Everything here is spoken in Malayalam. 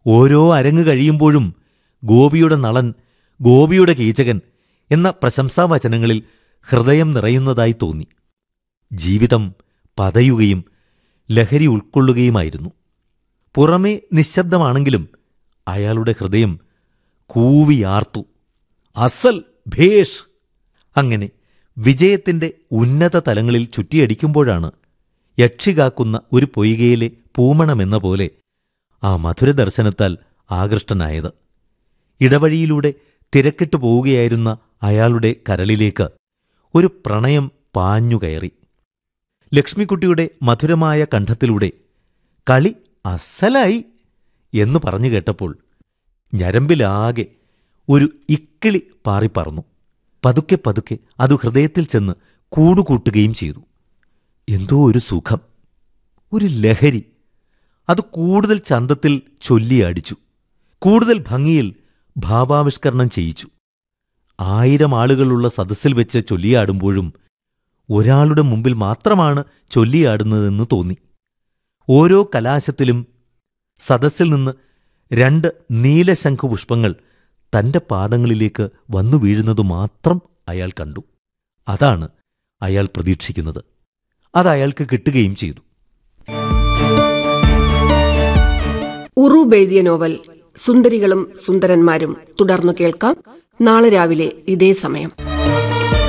ഓരോ അരങ്ങ് കഴിയുമ്പോഴും ഗോപിയുടെ നളൻ ഗോപിയുടെ കീചകൻ എന്ന പ്രശംസാവചനങ്ങളിൽ ഹൃദയം നിറയുന്നതായി തോന്നി ജീവിതം പതയുകയും ലഹരി ഉൾക്കൊള്ളുകയുമായിരുന്നു പുറമേ നിശബ്ദമാണെങ്കിലും അയാളുടെ ഹൃദയം കൂവിയാർത്തു അസൽ ഭേഷ് അങ്ങനെ വിജയത്തിന്റെ ഉന്നത തലങ്ങളിൽ ചുറ്റിയടിക്കുമ്പോഴാണ് യക്ഷികാക്കുന്ന ഒരു പൊയ്കയിലെ പൂമണമെന്ന പോലെ ആ മധുര ദർശനത്താൽ ആകൃഷ്ടനായത് ഇടവഴിയിലൂടെ തിരക്കിട്ടു പോവുകയായിരുന്ന അയാളുടെ കരളിലേക്ക് ഒരു പ്രണയം പാഞ്ഞുകയറി ലക്ഷ്മിക്കുട്ടിയുടെ മധുരമായ കണ്ഠത്തിലൂടെ കളി അസലായി എന്ന് പറഞ്ഞു കേട്ടപ്പോൾ ഞരമ്പിലാകെ ഒരു ഇക്കിളി പാറിപ്പറന്നു പതുക്കെ പതുക്കെ അത് ഹൃദയത്തിൽ ചെന്ന് കൂടുകൂട്ടുകയും ചെയ്തു എന്തോ ഒരു സുഖം ഒരു ലഹരി അത് കൂടുതൽ ചന്തത്തിൽ ചൊല്ലിയടിച്ചു കൂടുതൽ ഭംഗിയിൽ ഭാവാവിഷ്കരണം ചെയ്യിച്ചു ആയിരം ആളുകളുള്ള സദസ്സിൽ വെച്ച് ചൊല്ലിയാടുമ്പോഴും ഒരാളുടെ മുമ്പിൽ മാത്രമാണ് ചൊല്ലിയാടുന്നതെന്ന് തോന്നി ഓരോ കലാശത്തിലും സദസ്സിൽ നിന്ന് രണ്ട് നീലശംഖു പുഷ്പങ്ങൾ തന്റെ പാദങ്ങളിലേക്ക് വന്നു വീഴുന്നതു മാത്രം അയാൾ കണ്ടു അതാണ് അയാൾ പ്രതീക്ഷിക്കുന്നത് അത് അയാൾക്ക് കിട്ടുകയും ചെയ്തു ഉറൂബ് എഴുതിയ നോവൽ സുന്ദരികളും സുന്ദരന്മാരും തുടർന്നു കേൾക്കാം നാളെ രാവിലെ ഇതേ സമയം